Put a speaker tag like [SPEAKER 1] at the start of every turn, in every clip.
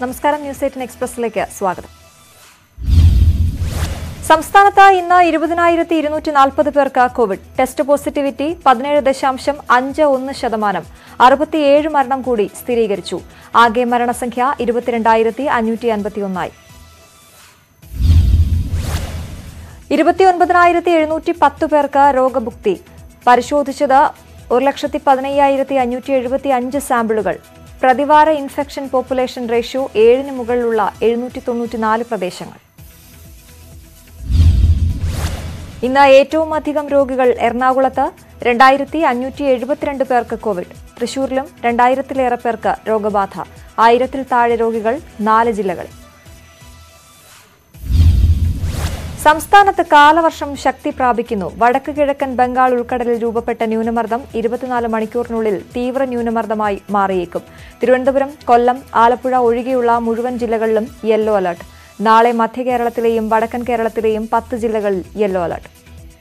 [SPEAKER 1] നമസ്കാരം news eighteen എക്സ്പ്രസിലേക്ക് സ്വാഗതം സംസ്ഥാനത്ത് ഇന്ന് ഇരുപതിനായിരത്തി ഇരുന്നൂറ്റി നാൽപ്പത് പേർക്ക് കോവിഡ് ടെസ്റ്റ് പോസിറ്റിവിറ്റി പതിനേഴ് ദശാംശം അഞ്ച് ഒന്ന് ശതമാനം അറുപത്തിയേഴ് മരണം കൂടി സ്ഥിരീകരിച്ചു ആകെ മരണസംഖ്യ ഇരുപത്തിരണ്ടായിരത്തി അഞ്ഞൂറ്റി അൻപത്തിയൊന്നായി ഇരുപത്തിയൊൻപതിനായിരത്തി എഴുന്നൂറ്റി പത്ത് പേർക്ക് രോഗമുക്തി പരിശോധിച്ചത് ഒരു ലക്ഷത്തി പതിനയ്യായിരത്തി അഞ്ഞൂറ്റി എഴുപത്തി അഞ്ച് സാമ്പിളുകൾ പ്രതിവാര ഇൻഫെക്ഷൻ പോപ്പുലേഷൻ റേഷ്യോ ഏഴിന് മുകളിലുള്ള എഴുന്നൂറ്റി തൊണ്ണൂറ്റിനാല് പ്രദേശങ്ങൾ ഇന്ന് ഏറ്റവും അധികം രോഗികൾ എറണാകുളത്ത് രണ്ടായിരത്തി അഞ്ഞൂറ്റി എഴുപത്തിരണ്ട് പേർക്ക് കോവിഡ് തൃശൂരിലും രണ്ടായിരത്തിലേറെ പേർക്ക് രോഗബാധ ആയിരത്തിൽ താഴെ രോഗികൾ നാല് ജില്ലകളിൽ സംസ്ഥാനത്ത് കാലവർഷം ശക്തി പ്രാപിക്കുന്നു വടക്ക് കിഴക്കൻ ബംഗാൾ ഉൾക്കടലിൽ രൂപപ്പെട്ട ന്യൂനമർദ്ദം ഇരുപത്തിനാല് മണിക്കൂറിനുള്ളിൽ തീവ്ര ന്യൂനമർദ്ദമായി മാറിയേക്കും തിരുവനന്തപുരം കൊല്ലം ആലപ്പുഴ ഒഴികെയുള്ള മുഴുവൻ ജില്ലകളിലും യെല്ലോ അലർട്ട് നാളെ മധ്യ കേരളത്തിലെയും വടക്കൻ കേരളത്തിലെയും പത്ത് ജില്ലകളിൽ യെല്ലോ അലർട്ട്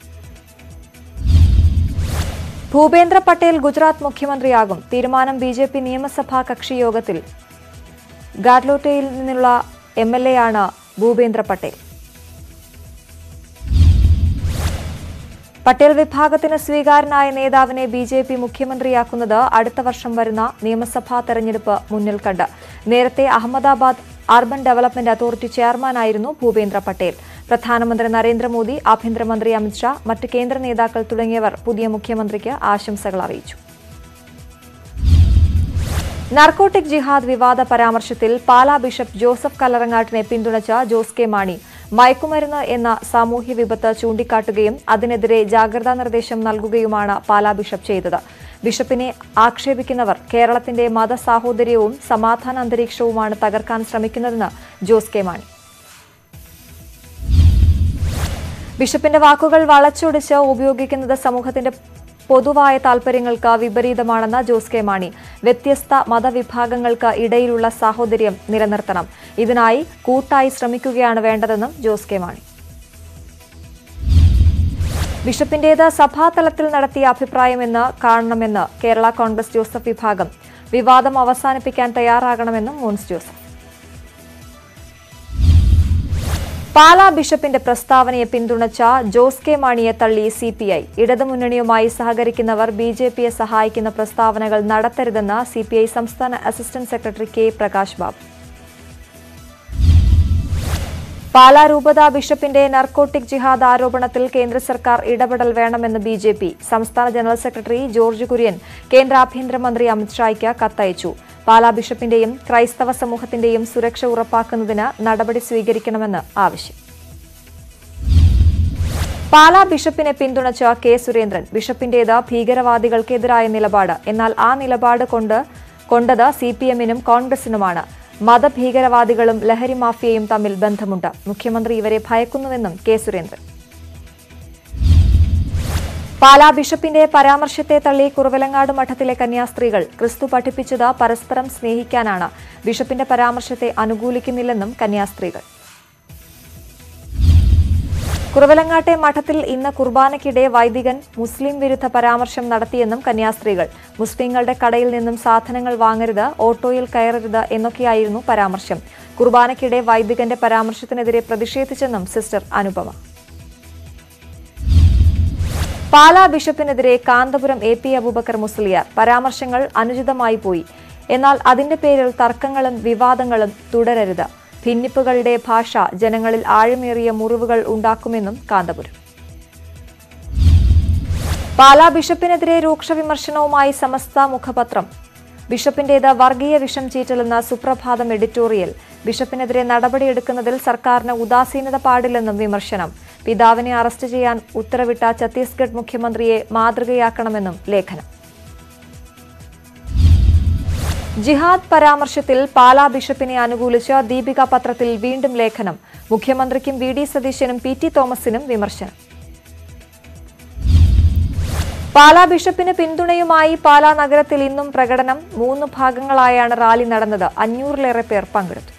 [SPEAKER 1] ഭൂപേന്ദ്ര പട്ടേൽ ഗുജറാത്ത് മുഖ്യമന്ത്രിയാകും തീരുമാനം ബി ജെ പി നിയമസഭാ കക്ഷി യോഗത്തിൽ ഗാഡ്ലോട്ടയിൽ നിന്നുള്ള എം എൽ എ ആണ് ഭൂപേന്ദ്ര പട്ടേൽ പട്ടേൽ വിഭാഗത്തിന് സ്വീകാര്യനായ നേതാവിനെ ബി ജെ പി മുഖ്യമന്ത്രിയാക്കുന്നത് അടുത്ത വർഷം വരുന്ന നിയമസഭാ തെരഞ്ഞെടുപ്പ് മുന്നിൽ കണ്ട് നേരത്തെ Ahmedabad urban development authority ചെയർമാനായിരുന്നു Bhupendra Patel പ്രധാനമന്ത്രി നരേന്ദ്രമോദി ആഭ്യന്തരമന്ത്രി അമിത്ഷാ മറ്റ് കേന്ദ്ര നേതാക്കൾ തുടങ്ങിയവർ പുതിയ മുഖ്യമന്ത്രിക്ക് ആശംസകൾ അറിയിച്ചു നാർക്കോട്ടിക് ജിഹാദ് വിവാദ പരാമർശത്തിൽ പാലാ ബിഷപ്പ് ജോസഫ് കല്ലറങ്ങാട്ടിനെ പിന്തുണച്ച ജോസ് കെ മാണി മയക്കുമരുന്ന് എന്ന സാമൂഹ്യ വിപത്ത് ചൂണ്ടിക്കാട്ടുകയും അതിനെതിരെ ജാഗ്രതാ നിർദ്ദേശം നൽകുകയുമാണ് പാലാ ബിഷപ്പ് ചെയ്തത് ബിഷപ്പിനെ ആക്ഷേപിക്കുന്നവർ കേരളത്തിന്റെ മതസാഹോദര്യവും സമാധാന അന്തരീക്ഷവുമാണ് തകർക്കാൻ ശ്രമിക്കുന്നതെന്ന് ജോസ് കെ മാണി ബിഷപ്പിന്റെ വാക്കുകൾ വളച്ചൊടിച്ച് ഉപയോഗിക്കുന്നത് സമൂഹത്തിന്റെ പൊതുവായ താൽപര്യങ്ങൾക്ക് വിപരീതമാണെന്ന് ജോസ് കെ മാണി വ്യത്യസ്ത മതവിഭാഗങ്ങൾക്ക് ഇടയിലുള്ള സാഹോദര്യം നിലനിർത്തണം ഇതിനായി കൂട്ടായി ശ്രമിക്കുകയാണ് വേണ്ടതെന്നും ജോസ് കെ മാണി ബിഷപ്പിന്റേത് സഭാതലത്തിൽ നടത്തിയ അഭിപ്രായമെന്ന് കാണണമെന്ന് കേരള കോൺഗ്രസ് ജോസഫ് വിഭാഗം വിവാദം അവസാനിപ്പിക്കാൻ തയ്യാറാകണമെന്നും മോൻസ് ജോസഫ് പാലാ ബിഷപ്പിന്റെ പ്രസ്താവനയെ പിന്തുണച്ച ജോസ് കെ മാണിയെ തള്ളി സി പി ഐ ഇടതുമുന്നണിയുമായി സഹകരിക്കുന്നവർ ബി ജെ പിയെ സഹായിക്കുന്ന പ്രസ്താവനകൾ നടത്തരുതെന്ന് സി പി ഐ സംസ്ഥാന assistant secretary K Prakash Babu Pala രൂപത ബിഷപ്പിന്റെ നർക്കോട്ടിക് ജിഹാദ് ആരോപണത്തിൽ കേന്ദ്ര സർക്കാർ ഇടപെടൽ വേണമെന്ന് ബി ജെ പി സംസ്ഥാന ജനറൽ സെക്രട്ടറി ജോർജ് കുര്യൻ കേന്ദ്ര ആഭ്യന്തരമന്ത്രി അമിത്ഷായ്ക്ക് കത്തയച്ചു പാലാ ബിഷപ്പിന്റെയും ക്രൈസ്തവ സമൂഹത്തിന്റെയും സുരക്ഷ ഉറപ്പാക്കുന്നതിന് നടപടി സ്വീകരിക്കണമെന്ന് ആവശ്യം പാലാ ബിഷപ്പിനെ പിന്തുണച്ച കെ സുരേന്ദ്രൻ ബിഷപ്പിന്റേത് ഭീകരവാദികൾക്കെതിരായ നിലപാട് എന്നാൽ ആ നിലപാട് കൊണ്ട് കൊണ്ടത് സി പി എമ്മിനും കോൺഗ്രസിനുമാണ് മതഭീകരവാദികളും ലഹരി മാഫിയയും തമ്മിൽ ബന്ധമുണ്ട് മുഖ്യമന്ത്രി ഇവരെ ഭയക്കുന്നുവെന്നും കെ സുരേന്ദ്രൻ പാലാ ബിഷപ്പിന്റെ പരാമർശത്തെ തള്ളി കുറവിലങ്ങാട് മഠത്തിലെ കന്യാസ്ത്രീകൾ ക്രിസ്തു പഠിപ്പിച്ചത് പരസ്പരം സ്നേഹിക്കാനാണ് ബിഷപ്പിന്റെ പരാമർശത്തെ അനുകൂലിക്കുന്നില്ലെന്നും കന്യാസ്ത്രീകൾ കുറവിലങ്ങാട്ടെ മഠത്തിൽ ഇന്ന് കുർബാനയ്ക്കിടെ വൈദികൻ മുസ്ലിം വിരുദ്ധ പരാമർശം നടത്തിയെന്നും കന്യാസ്ത്രീകൾ മുസ്ലിങ്ങളുടെ കടയിൽ നിന്നും സാധനങ്ങൾ വാങ്ങരുത് ഓട്ടോയിൽ കയറരുത് എന്നൊക്കെയായിരുന്നു പരാമർശം കുർബാനയ്ക്കിടെ വൈദികന്റെ പരാമർശത്തിനെതിരെ പ്രതിഷേധിച്ചെന്നും സിസ്റ്റർ അനുപമ പാലാ ബിഷപ്പിനെതിരെ കാന്തപുരം എ പി അബൂബക്കർ മുസ്ലിയാർ പരാമർശങ്ങൾ അനുചിതമായി പോയി എന്നാൽ അതിന്റെ പേരിൽ തർക്കങ്ങളും വിവാദങ്ങളും തുടരരുത് ഭിന്നിപ്പുകളുടെ ഭാഷ ജനങ്ങളിൽ ആഴമേറിയ മുറിവുകൾ ഉണ്ടാക്കുമെന്നും കാന്തപുരം പാലാ ബിഷപ്പിനെതിരെ രൂക്ഷ വിമർശനവുമായി സമസ്ത മുഖപത്രം ബിഷപ്പിന്റേത് വർഗീയ വിഷം ചീറ്റലെന്ന സുപ്രഭാതം എഡിറ്റോറിയൽ ബിഷപ്പിനെതിരെ നടപടിയെടുക്കുന്നതിൽ സർക്കാരിന് ഉദാസീനത പാടില്ലെന്നും വിമർശനം പിതാവിനെ അറസ്റ്റ് ചെയ്യാൻ ഉത്തരവിട്ട ഛത്തീസ്ഗഡ് മുഖ്യമന്ത്രിയെ മാതൃകയാക്കണമെന്നും ലേഖനം ജിഹാദ് പരാമർശത്തിൽ പാലാ ബിഷപ്പിനെ അനുകൂലിച്ച് ദീപിക പത്രത്തിൽ വീണ്ടും ലേഖനം മുഖ്യമന്ത്രിക്കും വി ഡി സതീശനും പി ടി തോമസിനും വിമർശനം പാലാ ബിഷപ്പിന് പിന്തുണയുമായി പാലാ നഗരത്തിൽ ഇന്നും പ്രകടനം മൂന്ന് ഭാഗങ്ങളായാണ് റാലി നടന്നത് അഞ്ഞൂറിലേറെ പേർ പങ്കെടുത്തു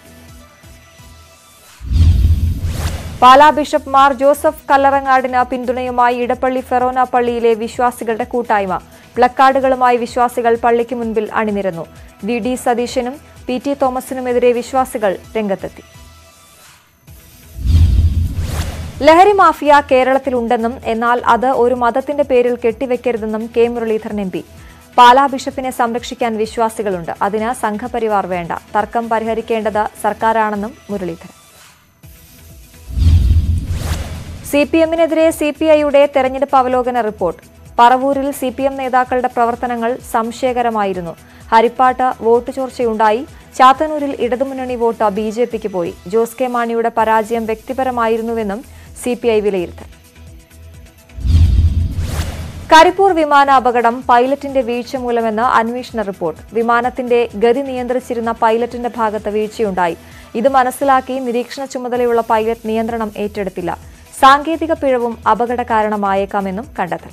[SPEAKER 1] പാലാ ബിഷപ്പ് മാർ ജോസഫ് കല്ലറങ്ങാടിന് പിന്തുണയുമായി ഇടപ്പള്ളി ഫെറോന പള്ളിയിലെ വിശ്വാസികളുടെ കൂട്ടായ്മ പ്ലക്കാർഡുകളുമായി വിശ്വാസികൾ പള്ളിക്ക് മുൻപിൽ അണിനിരന്നു വി ഡി സതീശനും പി ടി തോമസിനുമെതിരെ വിശ്വാസികൾ രംഗത്തെത്തി ലഹരി മാഫിയ കേരളത്തിലുണ്ടെന്നും എന്നാൽ അത് ഒരു മതത്തിന്റെ പേരിൽ കെട്ടിവെക്കരുതെന്നും K Muraleedharan M P Pala ബിഷപ്പിനെ സംരക്ഷിക്കാൻ വിശ്വാസികളുണ്ട് അതിന് സംഘപരിവാർ വേണ്ട തർക്കം പരിഹരിക്കേണ്ടത് സർക്കാരാണെന്നും Muraleedharan C P എമ്മിനെതിരെ C P ഐയുടെ തെരഞ്ഞെടുപ്പ് അവലോകന റിപ്പോർട്ട് പറവൂരിൽ സി പി എം നേതാക്കളുടെ പ്രവർത്തനങ്ങൾ സംശയകരമായിരുന്നു ഹരിപ്പാട്ട് വോട്ട് ചോർച്ചയുണ്ടായി ചാത്തന്നൂരിൽ ഇടതുമുന്നണി വോട്ട് ബി ജെ പിക്ക് പോയി ജോസ് കെ മാണിയുടെ പരാജയം വ്യക്തിപരമായിരുന്നുവെന്നും സി പി ഐ വിലയിരുത്തൽ കരിപ്പൂർ വിമാന അപകടം പൈലറ്റിന്റെ വീഴ്ച മൂലമെന്ന് അന്വേഷണ റിപ്പോർട്ട് വിമാനത്തിന്റെ ഗതി നിയന്ത്രിച്ചിരുന്ന പൈലറ്റിന്റെ ഭാഗത്ത് വീഴ്ചയുണ്ടായി ഇത് മനസ്സിലാക്കി നിരീക്ഷണ ചുമതലയുള്ള പൈലറ്റ് നിയന്ത്രണം ഏറ്റെടുത്തില്ല സാങ്കേതിക പിഴവും അപകട കാരണമായേക്കാമെന്നും കണ്ടെത്തൽ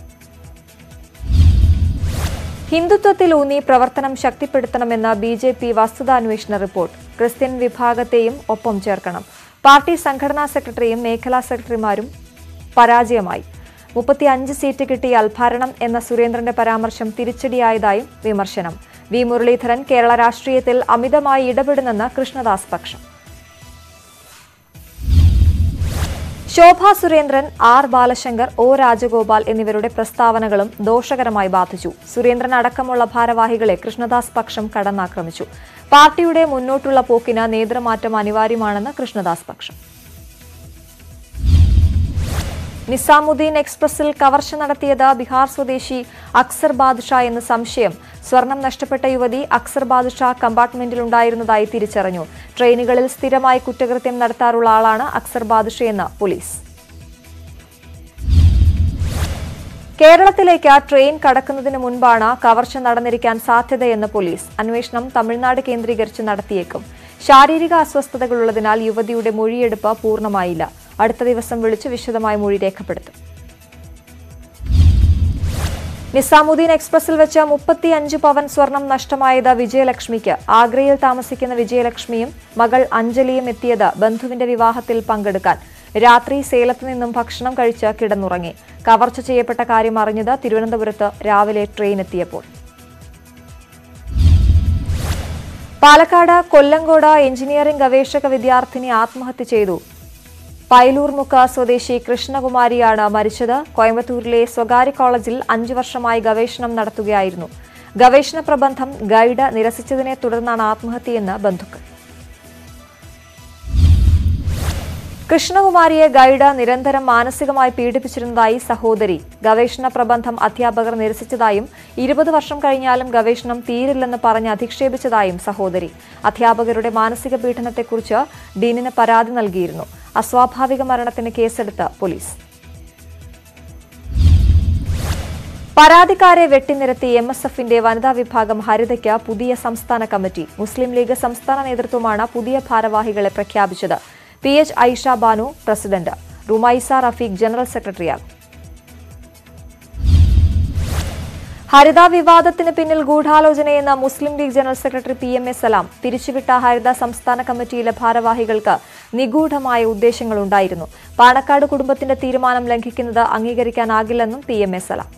[SPEAKER 1] ഹിന്ദുത്വത്തിലൂന്നി പ്രവർത്തനം ശക്തിപ്പെടുത്തണമെന്ന ബി ജെ പി വസ്തുതാന്വേഷണ റിപ്പോർട്ട് ക്രിസ്ത്യൻ വിഭാഗത്തെയും ഒപ്പം ചേർക്കണം പാർട്ടി സംഘടനാ സെക്രട്ടറിയും മേഖലാ സെക്രട്ടറിമാരും പരാജയമായി മുപ്പത്തിയഞ്ച് സീറ്റ് കിട്ടിയാൽ ഭരണം എന്ന സുരേന്ദ്രന്റെ പരാമർശം തിരിച്ചടിയായതായും വിമർശനം വി മുരളീധരൻ കേരള രാഷ്ട്രീയത്തിൽ അമിതമായി ഇടപെടുന്നെന്ന് കൃഷ്ണദാസ് പക്ഷം ശോഭ സുരേന്ദ്രൻ ആർ ബാലശങ്കർ ഒ രാജഗോപാൽ എന്നിവരുടെ പ്രസ്താവനകളും ദോഷകരമായി ബാധിച്ചു സുരേന്ദ്രൻ അടക്കമുള്ള ഭാരവാഹികളെ കൃഷ്ണദാസ് പക്ഷം കടന്നാക്രമിച്ചു പാർട്ടിയുടെ മുന്നോട്ടുള്ള പോക്കിന് നേതൃമാറ്റം അനിവാര്യമാണെന്ന് കൃഷ്ണദാസ് പക്ഷം നിസാമുദ്ദീൻ എക്സ്പ്രസിൽ കവർച്ച നടത്തിയത് ബീഹാർ സ്വദേശി അക്സർ ബാദ്ഷാ എന്ന് സംശയം സ്വർണം നഷ്ടപ്പെട്ട യുവതി അക്സർ ബാദ്ഷാ കമ്പാർട്ട്മെന്റിലുണ്ടായിരുന്നതായി തിരിച്ചറിഞ്ഞു ട്രെയിനുകളിൽ സ്ഥിരമായി കുറ്റകൃത്യം നടത്താറുള്ള ആളാണ് അക്സർ ബാദ്ഷയെന്ന് പോലീസ് കേരളത്തിലേക്ക് ട്രെയിൻ കടക്കുന്നതിന് മുൻപാണ് കവർച്ച നടന്നിരിക്കാൻ സാധ്യതയെന്ന് പോലീസ് അന്വേഷണം തമിഴ്നാട് കേന്ദ്രീകരിച്ച് നടത്തിയേക്കും ശാരീരിക അസ്വസ്ഥതകളുള്ളതിനാൽ യുവതിയുടെ മൊഴിയെടുപ്പ് പൂർണ്ണമായില്ല അടുത്ത ദിവസം വിളിച്ച് വിശദമായ മൊഴി രേഖപ്പെടുത്തും നിസാമുദ്ദീൻ എക്സ്പ്രസിൽ വെച്ച് മുപ്പത്തിയഞ്ച് പവൻ സ്വർണം നഷ്ടമായത് വിജയലക്ഷ്മിക്ക് ആഗ്രയിൽ താമസിക്കുന്ന വിജയലക്ഷ്മിയും മകൾ അഞ്ജലിയും എത്തിയത് ബന്ധുവിന്റെ വിവാഹത്തിൽ പങ്കെടുക്കാൻ രാത്രി സേലത്ത് നിന്നും ഭക്ഷണം കഴിച്ച് കിടന്നുറങ്ങി കവർച്ച ചെയ്യപ്പെട്ട കാര്യം അറിഞ്ഞത് തിരുവനന്തപുരത്ത് രാവിലെ ട്രെയിൻ എത്തിയപ്പോൾ പാലക്കാട് കൊല്ലങ്കോട് എഞ്ചിനീയറിംഗ് ഗവേഷക വിദ്യാർത്ഥിനി ആത്മഹത്യ ചെയ്തു പൈലൂർമുക്ക സ്വദേശി കൃഷ്ണകുമാരിയാണ് മരിച്ചത് കോയമ്പത്തൂരിലെ സ്വകാര്യ കോളേജിൽ അഞ്ചു വർഷമായി ഗവേഷണം നടത്തുകയായിരുന്നു ഗവേഷണ പ്രബന്ധം ഗൈഡ് നിരസിച്ചതിനെ തുടർന്നാണ് ആത്മഹത്യയെന്ന് ബന്ധുക്കൾ കൃഷ്ണകുമാരിയെ ഗൈഡ് നിരന്തരം മാനസികമായി പീഡിപ്പിച്ചിരുന്നതായി സഹോദരി ഗവേഷണ പ്രബന്ധം അധ്യാപകർ നിരസിച്ചതായും ഇരുപത് വർഷം കഴിഞ്ഞാലും ഗവേഷണം തീരില്ലെന്ന് പറഞ്ഞ് അധിക്ഷേപിച്ചതായും സഹോദരി അധ്യാപകരുടെ മാനസിക പീഡനത്തെക്കുറിച്ച് ഡീനിന് പരാതി നൽകിയിരുന്നു അസ്വാഭാവിക മരണത്തിന് കേസെടുത്ത് പോലീസ് പരാതിക്കാരെ വെട്ടിനിരത്തി എം എസ് എഫിന്റെ വനിതാ വിഭാഗം ഹരിതയ്ക്ക് പുതിയ സംസ്ഥാന കമ്മിറ്റി മുസ്ലിം ലീഗ് സംസ്ഥാന നേതൃത്വമാണ് പുതിയ ഭാരവാഹികളെ പ്രഖ്യാപിച്ചത് P H Aysha Banu president Rumaisa Rafeeq general സെക്രട്ടറിയാകും ഹരിത വിവാദത്തിന് പിന്നിൽ ഗൂഢാലോചനയെന്ന Muslim League general secretary P M A Salam പിരിച്ചുവിട്ട ഹരിത സംസ്ഥാന കമ്മിറ്റിയിലെ ഭാരവാഹികൾക്ക് നിഗൂഢമായ ഉദ്ദേശങ്ങളുണ്ടായിരുന്നു പാണക്കാട് കുടുംബത്തിന്റെ തീരുമാനം ലംഘിക്കുന്നത് അംഗീകരിക്കാനാകില്ലെന്നും P M A Salam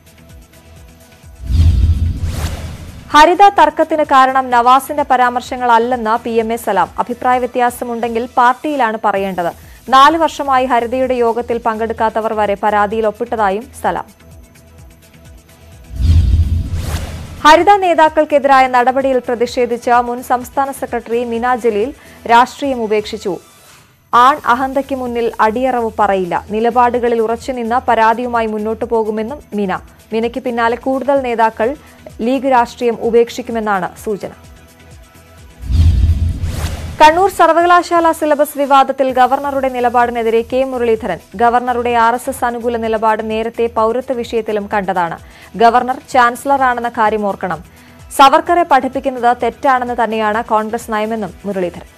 [SPEAKER 1] Haritha തർക്കത്തിന് കാരണം നവാസിന്റെ പരാമർശങ്ങളല്ലെന്ന് പി എം എ സലാം അഭിപ്രായ വ്യത്യാസമുണ്ടെങ്കിൽ പാർട്ടിയിലാണ് പറയേണ്ടത് നാല് വർഷമായി ഹരിതയുടെ യോഗത്തിൽ പങ്കെടുക്കാത്തവർ വരെ പരാതിയിൽ ഒപ്പിട്ടതായും സലാം ഹരിത നേതാക്കൾക്കെതിരായ നടപടിയിൽ പ്രതിഷേധിച്ച മുൻ സംസ്ഥാന സെക്രട്ടറി മിന ജലീൽ രാഷ്ട്രീയം ഉപേക്ഷിച്ചു ആൺ അഹന്തയ്ക്ക് മുന്നിൽ അടിയറവ് പറയില്ല നിലപാടുകളിൽ ഉറച്ചുനിന്ന് പരാതിയുമായി മുന്നോട്ടു പോകുമെന്നും മിന മിനയ്ക്ക് പിന്നാലെ കൂടുതൽ നേതാക്കൾ ലീഗ് രാഷ്ട്രീയം ഉപേക്ഷിക്കുമെന്നാണ് സൂചന കണ്ണൂർ സർവകലാശാല സിലബസ് വിവാദത്തിൽ ഗവർണറുടെ നിലപാടിനെതിരെ കെ മുരളീധരൻ ഗവർണറുടെ ആർ എസ് എസ് അനുകൂല നിലപാട് നേരത്തെ പൌരത്വ വിഷയത്തിലും കണ്ടതാണ് ഗവർണർ ചാൻസലറാണെന്ന കാര്യം ഓർക്കണം സവർക്കറെ പഠിപ്പിക്കുന്നത് തെറ്റാണെന്ന് തന്നെയാണ് കോൺഗ്രസ് നയമെന്നും മുരളീധരൻ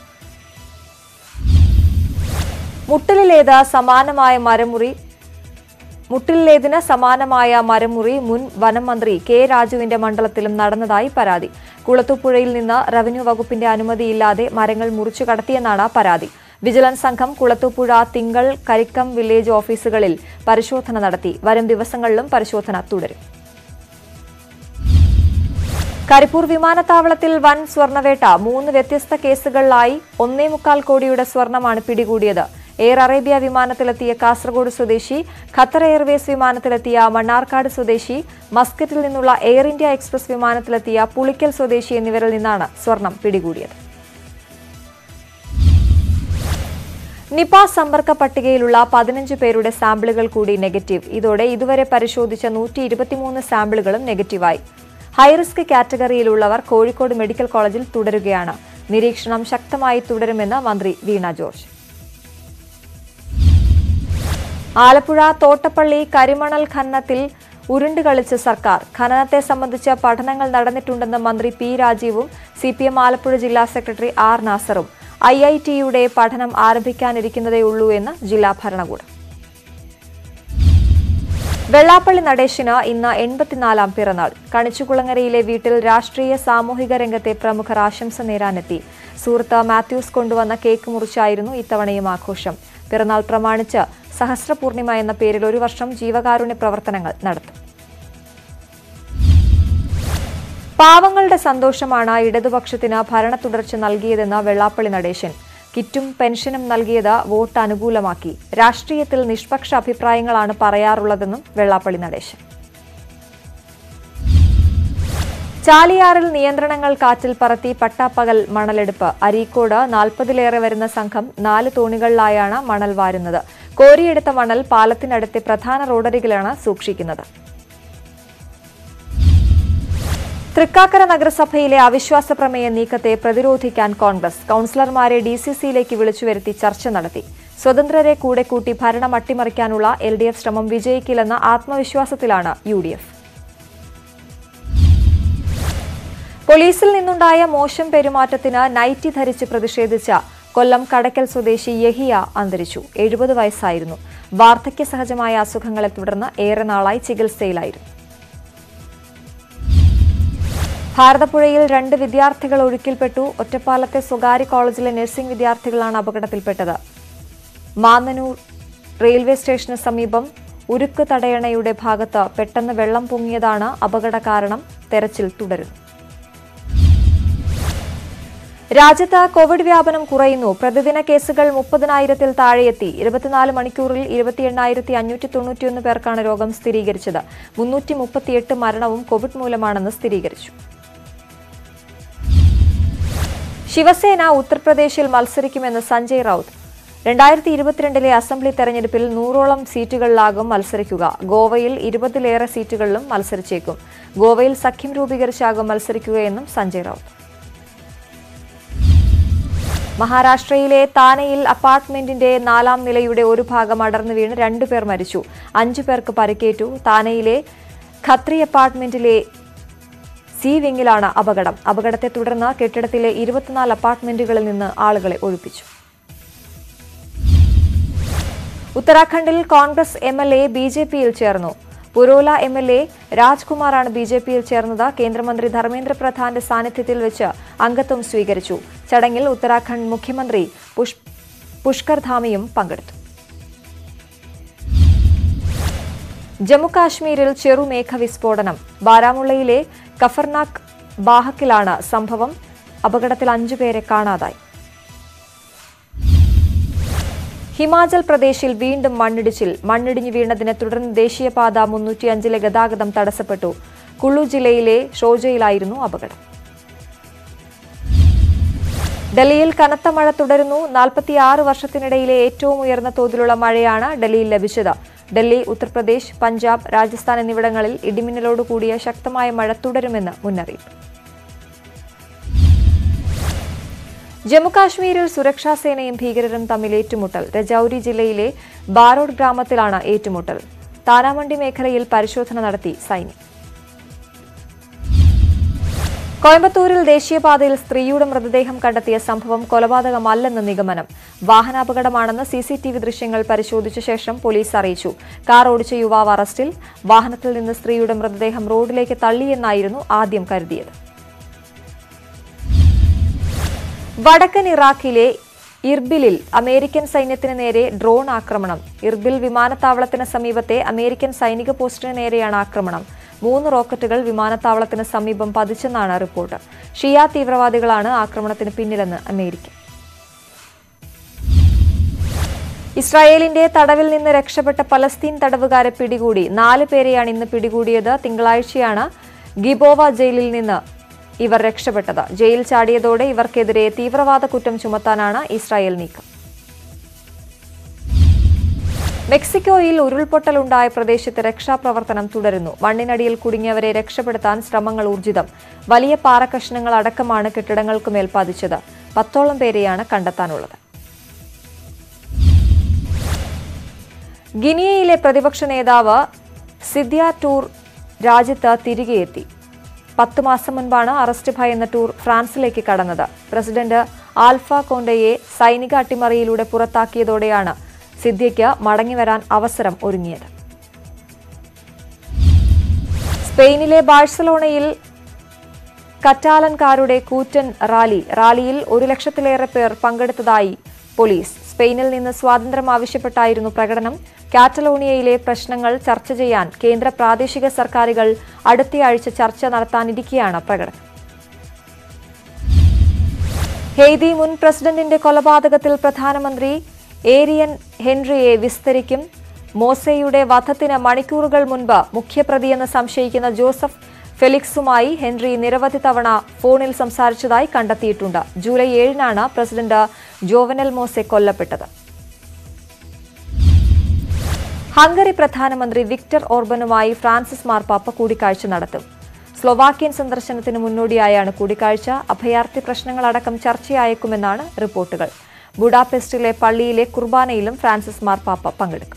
[SPEAKER 1] മുട്ടലിലേത് സമാനമായ മരമുറി മുട്ടിലേതിന് സമാനമായ മരമുറി മുൻ വനം മന്ത്രി കെ രാജുവിന്റെ മണ്ഡലത്തിലും നടന്നതായി പരാതി കുളത്തുപുഴയിൽ നിന്ന് റവന്യൂ വകുപ്പിന്റെ അനുമതിയില്ലാതെ മരങ്ങൾ മുറിച്ചു കടത്തിയെന്നാണ് പരാതി വിജിലൻസ് സംഘം കുളത്തുപുഴ തിങ്കൾ കരിക്കം വില്ലേജ് ഓഫീസുകളിൽ പരിശോധന നടത്തി വരും ദിവസങ്ങളിലും പരിശോധന തുടരും കരിപ്പൂർ വിമാനത്താവളത്തിൽ വൻ സ്വർണവേട്ട മൂന്ന് വ്യത്യസ്ത കേസുകളിലായി ഒന്നേ മുക്കാൽ കോടിയുടെ സ്വർണമാണ് പിടികൂടിയത് എയർ അറേബ്യ വിമാനത്തിലെത്തിയ കാസർഗോഡ് സ്വദേശി ഖത്തർ എയർവേസ് വിമാനത്തിലെത്തിയ മണ്ണാർക്കാട് സ്വദേശി മസ്കറ്റിൽ നിന്നുള്ള എയർ ഇന്ത്യ എക്സ്പ്രസ് വിമാനത്തിലെത്തിയ പുളിക്കൽ സ്വദേശി എന്നിവരിൽ നിന്നാണ് സ്വർണം പിടികൂടിയത് നിപ സമ്പർക്ക പട്ടികയിലുള്ള പതിനഞ്ച് പേരുടെ സാമ്പിളുകൾ കൂടി നെഗറ്റീവ് ഇതോടെ ഇതുവരെ പരിശോധിച്ച നൂറ്റി ഇരുപത്തിമൂന്ന് സാമ്പിളുകളും നെഗറ്റീവായി ഹൈറിസ്ക് കാറ്റഗറിയിലുള്ളവർ കോഴിക്കോട് മെഡിക്കൽ കോളേജിൽ തുടരുകയാണ് നിരീക്ഷണം ശക്തമായി തുടരുമെന്ന് മന്ത്രി വീണ ജോർജ് ആലപ്പുഴ തോട്ടപ്പള്ളി കരിമണൽ ഖനനത്തിൽ ഉരുണ്ട് കളിച്ച് സർക്കാർ ഖനനത്തെ സംബന്ധിച്ച പഠനങ്ങൾ നടന്നിട്ടുണ്ടെന്ന് മന്ത്രി പി രാജീവും സി പി എം ആലപ്പുഴ ജില്ലാ സെക്രട്ടറി ആർ നാസറും ഐ ഐ ടിയുടെ പഠനം ആരംഭിക്കാനിരിക്കുന്നതേയുള്ളൂ എന്ന് ജില്ലാ ഭരണകൂടം വെള്ളാപ്പള്ളി നടേശന് ഇന്ന് എൺപത്തിനാലാം പിറന്നാൾ കണിച്ചുകുളങ്ങരയിലെ വീട്ടിൽ രാഷ്ട്രീയ സാമൂഹിക രംഗത്തെ പ്രമുഖർ ആശംസ നേരാനെത്തി സുഹൃത്ത് മാത്യൂസ് കൊണ്ടുവന്ന കേക്ക് മുറിച്ചായിരുന്നു ഇത്തവണയും ആഘോഷം പിറന്നാൾ പ്രമാണിച്ച് സഹസ്രപൂർണിമ എന്ന പേരിൽ ഒരു വർഷം ജീവകാരുണ്യ പ്രവർത്തനങ്ങൾ നടത്തും പാവങ്ങളുടെ സന്തോഷമാണ് ഇടതുപക്ഷത്തിന് ഭരണ തുടർച്ച നൽകിയതെന്ന് വെള്ളാപ്പള്ളി നടേശൻ കിറ്റും പെൻഷനും നൽകിയത് വോട്ട് അനുകൂലമാക്കി രാഷ്ട്രീയത്തിൽ നിഷ്പക്ഷ അഭിപ്രായങ്ങളാണ് പറയാറുള്ളതെന്നും വെള്ളാപ്പള്ളി നടേശൻ ചാലിയാറിൽ നിയന്ത്രണങ്ങൾ കാറ്റിൽ പറത്തി പട്ടാപ്പകൽ മണലെടുപ്പ് അരീക്കോട് നാൽപ്പതിലേറെ വരുന്ന സംഘം നാല് തോണികളിലായാണ് മണൽ വാരുന്നത് കോരിയെടുത്ത മണൽ പാലത്തിനടുത്തെ പ്രധാന റോഡരികിലാണ് സൂക്ഷിക്കുന്നത് തൃക്കാക്കര നഗരസഭയിലെ അവിശ്വാസ പ്രമേയ നീക്കത്തെ പ്രതിരോധിക്കാൻ കോൺഗ്രസ് കൌൺസിലർമാരെ ഡി സി സിയിലേക്ക് വിളിച്ചുവരുത്തി ചർച്ച നടത്തി സ്വതന്ത്രരെ കൂടെ കൂട്ടി ഭരണം അട്ടിമറിക്കാനുള്ള എൽ ഡി എഫ് ശ്രമം വിജയിക്കില്ലെന്ന ആത്മവിശ്വാസത്തിലാണ് യു ഡി എഫ് പോലീസിൽ നിന്നുണ്ടായ മോശം പെരുമാറ്റത്തിന് നൈറ്റി ധരിച്ച് പ്രതിഷേധിച്ച കൊല്ലം കടക്കൽ സ്വദേശി യഹിയ അന്തരിച്ചു എഴുപത് വയസ്സായിരുന്നു വാർദ്ധക്യ സഹജമായ അസുഖങ്ങളെ തുടർന്ന് ഏറെ നാളായി ചികിത്സയിലായിരുന്നു ഭാരതപ്പുഴയിൽ രണ്ട് വിദ്യാർത്ഥികൾ ഒഴുക്കിൽപ്പെട്ടു ഒറ്റപ്പാലത്തെ സ്വകാര്യ കോളേജിലെ നഴ്സിംഗ് വിദ്യാർത്ഥികളാണ് അപകടത്തിൽപ്പെട്ടത് മാന്നനൂർ റെയിൽവേ സ്റ്റേഷന് സമീപം ഉരുക്ക് തടയണയുടെ ഭാഗത്ത് പെട്ടെന്ന് വെള്ളം പൊങ്ങിയതാണ് അപകട കാരണം തെരച്ചിൽ തുടരുന്നു രാജ്യത്ത് കോവിഡ് വ്യാപനം കുറയുന്നു പ്രതിദിന കേസുകൾ മുപ്പതിനായിരത്തിൽ താഴെയെത്തി ഇരുപത്തിനാല് മണിക്കൂറിൽ ഇരുപത്തി എണ്ണായിരത്തി അഞ്ഞൂറ്റി തൊണ്ണൂറ്റിയൊന്ന് പേർക്കാണ് രോഗം സ്ഥിരീകരിച്ചത് മുന്നൂറ്റി മുപ്പത്തിയെട്ട് മരണവും കോവിഡ് മൂലമാണെന്ന് സ്ഥിരീകരിച്ചു ശിവസേന ഉത്തർപ്രദേശിൽ മത്സരിക്കുമെന്ന് സഞ്ജയ് റൌത്ത് രണ്ടായിരത്തി ഇരുപത്തിരണ്ടിലെ അസംബ്ലി തെരഞ്ഞെടുപ്പിൽ നൂറോളം സീറ്റുകളിലാകും മത്സരിക്കുക ഗോവയിൽ ഇരുപതിലേറെ സീറ്റുകളിലും മത്സരിച്ചേക്കും ഗോവയിൽ സഖ്യം രൂപീകരിച്ചാകും മത്സരിക്കുകയെന്നും സഞ്ജയ് റൌത്ത് മഹാരാഷ്ട്രയിലെ താനെയിൽ അപ്പാർട്ട്മെന്റിന്റെ നാലാം നിലയുടെ ഒരു ഭാഗം അടർന്നു വീണ് രണ്ടുപേർ മരിച്ചു അഞ്ചു പേർക്ക് പരിക്കേറ്റു താനെയിലെ ഖത്രി അപ്പാർട്ട്മെന്റിലെ സി വിങ്ങിലാണ് അപകടം അപകടത്തെ തുടർന്ന് കെട്ടിടത്തിലെ ഇരുപത്തിനാല് അപ്പാർട്ട്മെന്റുകളിൽ നിന്ന് ആളുകളെ ഒഴിപ്പിച്ചു ഉത്തരാഖണ്ഡിൽ Congress M L A B J പിയിൽ ചേർന്നു പുരോല എം എൽ എ രാജ്കുമാറാണ് ബി ജെ പിയിൽ ചേർന്നത് കേന്ദ്രമന്ത്രി ധർമ്മേന്ദ്ര പ്രധാന്റെ സാന്നിധ്യത്തിൽ വെച്ച് അംഗത്വം സ്വീകരിച്ചു ചടങ്ങിൽ ഉത്തരാഖണ്ഡ് മുഖ്യമന്ത്രി പുഷ് പുഷ്കർ ധാമിയും പങ്കെടുത്തു ജമ്മുകാശ്മീരിൽ ചെറുമേഘ വിസ്ഫോടനം ബാരാമുള്ളയിലെ കഫർനാക്ക് ബാഹക്കിലാണ് സംഭവം അപകടത്തിൽ അഞ്ചുപേരെ കാണാതായി ഹിമാചൽ പ്രദേശിൽ വീണ്ടും മണ്ണിടിച്ചിൽ മണ്ണിടിഞ്ഞു വീണതിനെ തുടർന്ന് ദേശീയപാത മുന്നൂറ്റിയഞ്ചിലെ ഗതാഗതം തടസ്സപ്പെട്ടു കുളു ജില്ലയിലെ ഷോജയിലായിരുന്നു അപകടം ഡൽഹിയിൽ കനത്ത മഴ തുടരുന്നു നാൽപ്പത്തിയാറ് വർഷത്തിനിടയിലെ ഏറ്റവും ഉയർന്ന തോതിലുള്ള മഴയാണ് ഡൽഹിയിൽ ലഭിച്ചത് ഡൽഹി ഉത്തർപ്രദേശ് പഞ്ചാബ് രാജസ്ഥാൻ എന്നിവിടങ്ങളിൽ ഇടിമിന്നലോട് കൂടിയ ശക്തമായ മഴ തുടരുമെന്ന് മുന്നറിയിപ്പ് ജമ്മുകാശ്മീരിൽ സുരക്ഷാ സേനയും ഭീകരരും തമ്മിൽ ഏറ്റുമുട്ടൽ രജൌരി ജില്ലയിലെ ബാരോഡ് ഗ്രാമത്തിലാണ് ഏറ്റുമുട്ടൽ താരാമണ്ഡി മേഖലയിൽ പരിശോധന നടത്തി സൈന്യം കോയമ്പത്തൂരിൽ ദേശീയപാതയിൽ സ്ത്രീയുടെ മൃതദേഹം കണ്ടെത്തിയ സംഭവം കൊലപാതകമല്ലെന്ന് നിഗമനം വാഹനാപകടമാണെന്ന് സി സി ടി വി ദൃശ്യങ്ങൾ പരിശോധിച്ച ശേഷം പോലീസ് അറിയിച്ചു കാർ ഓടിച്ച യുവാവ് അറസ്റ്റിൽ വാഹനത്തിൽ നിന്ന് സ്ത്രീയുടെ മൃതദേഹം റോഡിലേക്ക് തള്ളിയെന്നായിരുന്നു ആദ്യം കരുതിയത് വടക്കൻ ഇറാഖിലെ ഇർബിലിൽ അമേരിക്കൻ സൈന്യത്തിന് നേരെ ഡ്രോൺ ആക്രമണം ഇർബിൽ വിമാനത്താവളത്തിന് സമീപത്തെ അമേരിക്കൻ സൈനിക പോസ്റ്റിന് നേരെയാണ് ആക്രമണം മൂന്ന് റോക്കറ്റുകൾ വിമാനത്താവളത്തിന് സമീപം പതിച്ചെന്നാണ് റിപ്പോർട്ട് ഷിയ തീവ്രവാദികളാണ് ആക്രമണത്തിന് പിന്നിലെന്ന് അമേരിക്ക ഇസ്രായേലിന്റെ തടവിൽ നിന്ന് രക്ഷപ്പെട്ട പലസ്തീൻ തടവുകാരെ പിടികൂടി നാല് പേരെയാണ് ഇന്ന് പിടികൂടിയത് തിങ്കളാഴ്ചയാണ് ഗിബോവ ജയിലിൽ നിന്ന് ഇവർ രക്ഷപ്പെട്ടത് ജയിൽ ചാടിയതോടെ ഇവർക്കെതിരെ തീവ്രവാദ കുറ്റം ചുമത്താനാണ് ഇസ്രായേൽ നീക്കം മെക്സിക്കോയിൽ ഉരുൾപൊട്ടലുണ്ടായ പ്രദേശത്ത് രക്ഷാപ്രവർത്തനം തുടരുന്നു മണ്ണിനടിയിൽ കുടുങ്ങിയവരെ രക്ഷപ്പെടുത്താൻ ശ്രമങ്ങൾ ഊർജിതം വലിയ പാറക്കഷ്ണങ്ങൾ അടക്കമാണ് കെട്ടിടങ്ങൾക്കുമേൽ പതിച്ചത് പത്തോളം പേരെയാണ് കണ്ടെത്താനുള്ളത് ഗിനിയയിലെ പ്രതിപക്ഷ നേതാവ് സിദ്യ ടൂർ രാജ്യത്ത് തിരികെയെത്തി പത്ത് മാസം മുൻപാണ് അറസ്റ്റ് ഭയന്ന ടൂർ ഫ്രാൻസിലേക്ക് കടന്നത് പ്രസിഡന്റ് ആൽഫ കോണ്ടയെ സൈനിക അട്ടിമറിയിലൂടെ പുറത്താക്കിയതോടെയാണ് സിദ്യയ്ക്ക് മടങ്ങിവരാൻ അവസരം ഒരുങ്ങിയത് സ്പെയിനിലെ ബാഴ്സലോണയിൽ കറ്റാലൻകാരുടെ കൂറ്റൻ റാലി റാലിയിൽ ഒരു ലക്ഷത്തിലേറെ പേർ പങ്കെടുത്തതായി പോലീസ് സ്പെയിനിൽ നിന്ന് സ്വാതന്ത്ര്യം ആവശ്യപ്പെട്ടായിരുന്നു പ്രകടനം കാറ്റലോണിയയിലെ പ്രശ്നങ്ങൾ ചർച്ച ചെയ്യാൻ കേന്ദ്ര പ്രാദേശിക സർക്കാരുകൾ അടുത്തയാഴ്ച ചർച്ച നടത്താനിരിക്കെയാണ് പ്രകടനം ഹെയ്തി മുൻ പ്രസിഡന്റിന്റെ കൊലപാതകത്തിൽ പ്രധാനമന്ത്രി ഏരിയൻ ഹെൻറിയെ വിസ്തരിക്കും മോസയുടെ വധത്തിന് മണിക്കൂറുകൾ മുൻപ് മുഖ്യപ്രതിയെന്ന് സംശയിക്കുന്ന ജോസഫ് ഫെലിക്സുമായി ഹെൻറി നിരവധി തവണ ഫോണിൽ സംസാരിച്ചതായി കണ്ടെത്തിയിട്ടുണ്ട് ജൂലൈ ഏഴിനാണ് പ്രസിഡന്റ് ജോവനൽ മോസെ കൊല്ലപ്പെട്ടത് ഹംഗറി പ്രധാനമന്ത്രി വിക്ടർ ഓർബനുമായി ഫ്രാൻസിസ് മാർപ്പാപ്പ കൂടിക്കാഴ്ച നടത്തും സ്ലൊവാക്യൻ സന്ദർശനത്തിന് മുന്നോടിയായാണ് കൂടിക്കാഴ്ച അഭയാർത്ഥി പ്രശ്നങ്ങളടക്കം ചർച്ചയായേക്കുമെന്നാണ് റിപ്പോർട്ടുകൾ ബുഡാപെസ്റ്റിലെ പള്ളിയിലെ കുർബാനയിലും ഫ്രാൻസിസ് മാർപ്പാപ്പ പങ്കെടുക്കും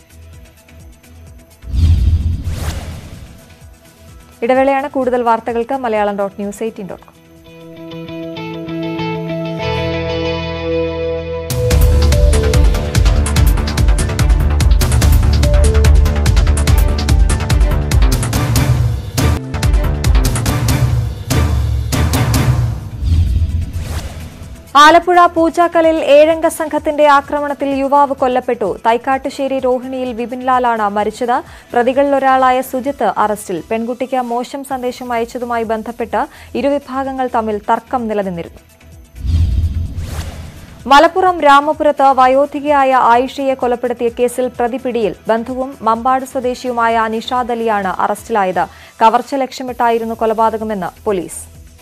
[SPEAKER 1] ഇടവേളയാണ് കൂടുതൽ വാർത്തകൾക്ക് Malayalam dot news eighteen dot com Alappuzha പൂച്ചാക്കലിൽ ഏഴംഗ സംഘത്തിന്റെ ആക്രമണത്തിൽ യുവാവ് കൊല്ലപ്പെട്ടു തൈക്കാട്ടുശ്ശേരി രോഹിണിയിൽ വിപിൻലാലാണ് മരിച്ചത് പ്രതികളിലൊരാളായ സുജിത്ത് അറസ്റ്റിൽ പെൺകുട്ടിക്ക് മോശം സന്ദേശം അയച്ചതുമായി ബന്ധപ്പെട്ട് ഇരുവിഭാഗങ്ങൾ തമ്മിൽ തർക്കം നിലനിന്നിരുന്നു മലപ്പുറം രാമപുരത്ത് വയോധികയായ ആയിഷയെ കൊലപ്പെടുത്തിയ കേസിൽ പ്രതിപിടിയിൽ ബന്ധുവും മമ്പാട് സ്വദേശിയുമായ നിഷാദ് അലിയാണ് അറസ്റ്റിലായത് കവർച്ച ലക്ഷ്യമിട്ടായിരുന്നു കൊലപാതകമെന്ന് പോലീസ്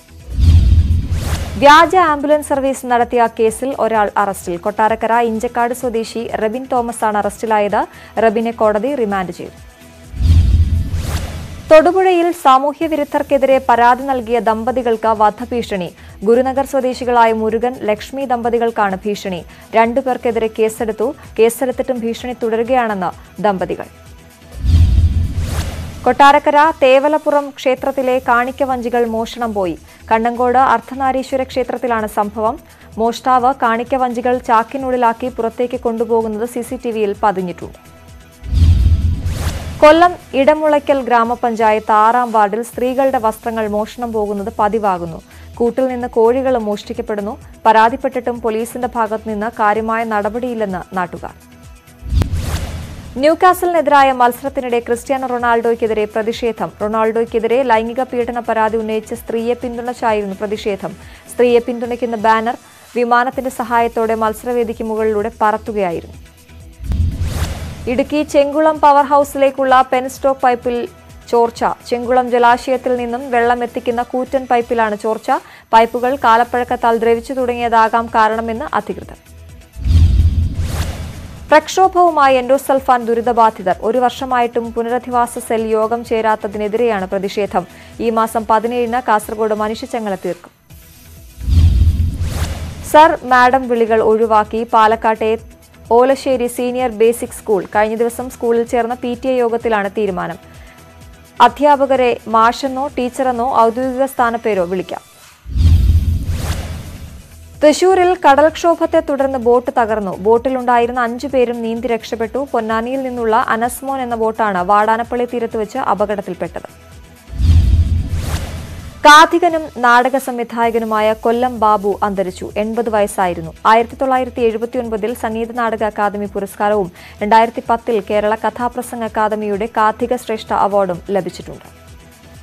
[SPEAKER 1] വ്യാജ ആംബുലൻസ് സർവീസ് നടത്തിയ കേസിൽ ഒരാൾ അറസ്റ്റിൽ കൊട്ടാരക്കര ഇഞ്ചക്കാട് സ്വദേശി റബിൻ തോമസ് ആണ് അറസ്റ്റിലായത് റബിനെ കോടതി റിമാൻഡ് ചെയ്തു തൊടുപുഴയിൽ സാമൂഹ്യ വിരുദ്ധർക്കെതിരെ പരാതി നൽകിയ ദമ്പതികൾക്ക് വധഭീഷണി ഗുരുനഗർ സ്വദേശികളായ മുരുകൻ ലക്ഷ്മി ദമ്പതികൾക്കാണ് ഭീഷണി രണ്ടുപേർക്കെതിരെ കേസെടുത്തു കേസെടുത്തിട്ടും ഭീഷണി തുടരുകയാണെന്ന് ദമ്പതികൾ കൊട്ടാരക്കര തേവലപ്പുറം ക്ഷേത്രത്തിലെ കാണിക്കവഞ്ചികൾ മോഷണം പോയി കണ്ണങ്കോട് അർദ്ധനാരീശ്വര ക്ഷേത്രത്തിലാണ് സംഭവം മോഷ്ടാവ് കാണിക്കവഞ്ചികൾ ചാക്കിനുള്ളിലാക്കി പുറത്തേക്ക് കൊണ്ടുപോകുന്നത് സിസിടിവിയിൽ പതിഞ്ഞിട്ടുണ്ട് കൊല്ലം ഇടമുളയ്ക്കൽ ഗ്രാമപഞ്ചായത്ത് ആറാം വാർഡിൽ സ്ത്രീകളുടെ വസ്ത്രങ്ങൾ മോഷണം പോകുന്നത് പതിവാകുന്നു കൂട്ടിൽ നിന്ന് കോഴികൾ മോഷ്ടിക്കപ്പെടുന്നു പരാതിപ്പെട്ടിട്ടും പോലീസിന്റെ ഭാഗത്തുനിന്ന് കാര്യമായ നടപടിയില്ലെന്ന് നാട്ടുകാർ ന്യൂകാസലിനെതിരായ മത്സരത്തിനിടെ ക്രിസ്ത്യാനോ റൊണാൾഡോയ്ക്കെതിരെ പ്രതിഷേധം റൊണാൾഡോയ്ക്കെതിരെ ലൈംഗിക പീഡന പരാതി ഉന്നയിച്ച് സ്ത്രീയെ പിന്തുണച്ചായിരുന്നു പ്രതിഷേധം സ്ത്രീയെ പിന്തുണയ്ക്കുന്ന ബാനർ വിമാനത്തിന്റെ സഹായത്തോടെ മത്സരവേദിക്ക് മുകളിലൂടെ പറത്തുകയായിരുന്നു ഇടുക്കി ചെങ്കുളം പവർ ഹൌസിലേക്കുള്ള പെൻസ്റ്റോക്ക് പൈപ്പിൽ ചോർച്ച ചെങ്കുളം ജലാശയത്തിൽ നിന്നും വെള്ളം എത്തിക്കുന്ന കൂറ്റൻ പൈപ്പിലാണ് ചോർച്ച പൈപ്പുകൾ കാലപ്പഴക്കത്താൽ ദ്രവിച്ചു തുടങ്ങിയതാകാം കാരണമെന്ന് അധികൃതർ പ്രക്ഷോഭവുമായി എൻഡോസൾഫാൻ ദുരിതബാധിതർ ഒരു വർഷമായിട്ടും പുനരധിവാസ സെൽ യോഗം ചേരാത്തതിനെതിരെയാണ് പ്രതിഷേധം ഈ മാസം പതിനേഴിന് കാസർഗോഡ് മനുഷ്യച്ചങ്ങല തീർക്കും സർ മാഡം വിളികൾ ഒഴിവാക്കി പാലക്കാട്ടെ ഓലശ്ശേരി സീനിയർ ബേസിക് സ്കൂൾ കഴിഞ്ഞ ദിവസം സ്കൂളിൽ ചേർന്ന പി ടി എ യോഗത്തിലാണ് തീരുമാനം അധ്യാപകരെ മാഷെന്നോ ടീച്ചറെന്നോ ഔദ്യോഗിക സ്ഥാനപ്പേരോ വിളിക്കാം തൃശൂരിൽ കടൽക്ഷോഭത്തെ തുടർന്ന് ബോട്ട് തകർന്നു ബോട്ടിലുണ്ടായിരുന്ന അഞ്ചു പേരും നീന്തി രക്ഷപ്പെട്ടു പൊന്നാനിയിൽ നിന്നുള്ള അനസ്മോൻ എന്ന ബോട്ടാണ് വാടാനപ്പള്ളി തീരത്ത് വെച്ച് അപകടത്തിൽപ്പെട്ടത് കാഥികനും നാടക സംവിധായകനുമായ കൊല്ലം ബാബു അന്തരിച്ചു എൺപത് വയസ്സായിരുന്നു ആയിരത്തി തൊള്ളായിരത്തി എഴുപത്തിയൊൻപതിൽ സംഗീത നാടക അക്കാദമി പുരസ്കാരവും രണ്ടായിരത്തി പത്തിൽ കേരള കഥാപ്രസംഗ അക്കാദമിയുടെ കാഥിക ശ്രേഷ്ഠ അവാർഡും ലഭിച്ചിട്ടുണ്ട്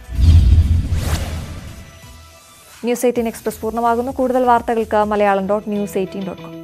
[SPEAKER 1] ന്യൂസ് എയ്റ്റീൻ എക്സ്പ്രസ് പൂർണ്ണമാകുന്നു കൂടുതൽ വാർത്തകൾക്ക് Malayalam dot news eighteen dot com